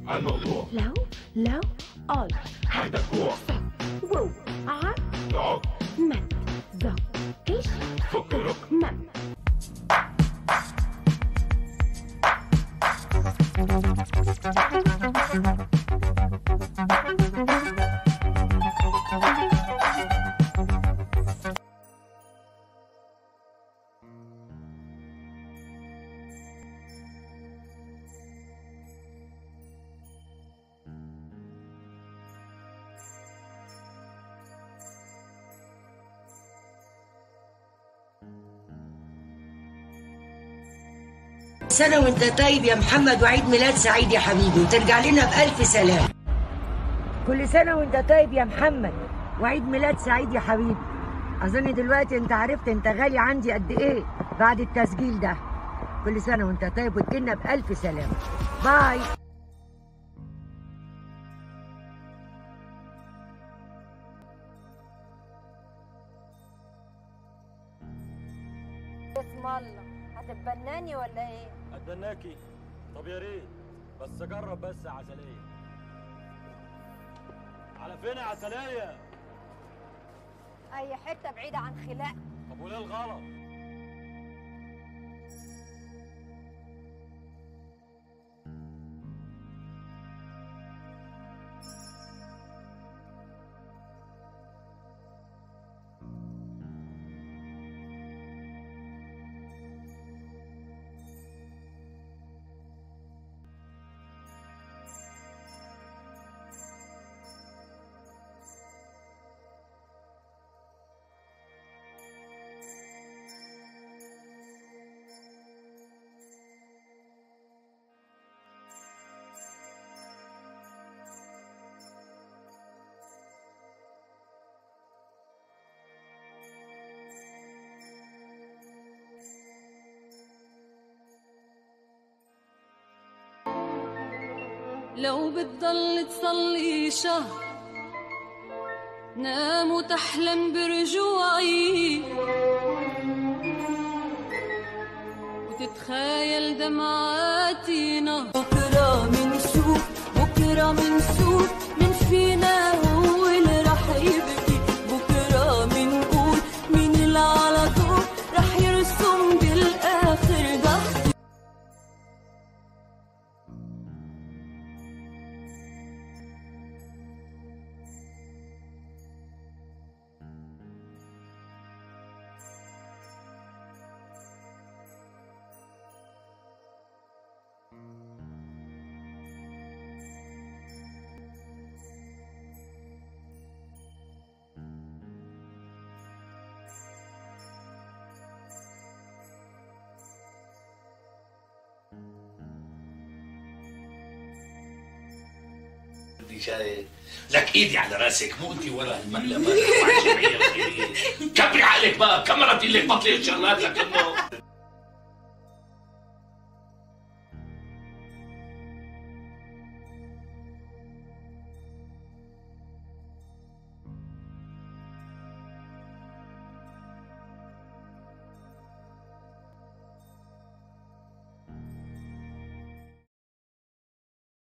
الموضوع لو لو قال هيدا كوع وو ع دعك من ذا ايش فكرك من سنة وانت طيب يا محمد وعيد ميلاد سعيد يا حبيبي وترجع لنا بألف سلام كل سنة وانت طيب يا محمد وعيد ميلاد سعيد يا حبيبي أظن دلوقتي انت عرفت انت غالي عندي قد ايه بعد التسجيل ده كل سنة وانت طيب وتجينا بألف سلام باي اسم الله هتتبناني ولا ايه؟ اتبناكي طب يا ريت بس جرب بس يا عسلية على فين يا عسلية اي حته بعيده عن خلاق طب وليه الغلط لو بتضل تصلي شهر نام وتحلم برجوعي وتتخيل دمعاتي نهر بكرة منشوف بكرة منشوف من فينا هو اللي رح يبكي بكرة منقول مين اللي على طول رح يرسم بالآخر ضحك بدي شاي لك ايدي على راسك مو انت ورا المقلب كبري عقلك بقى كم مرة بدي لك بطلي الشغلات لك انه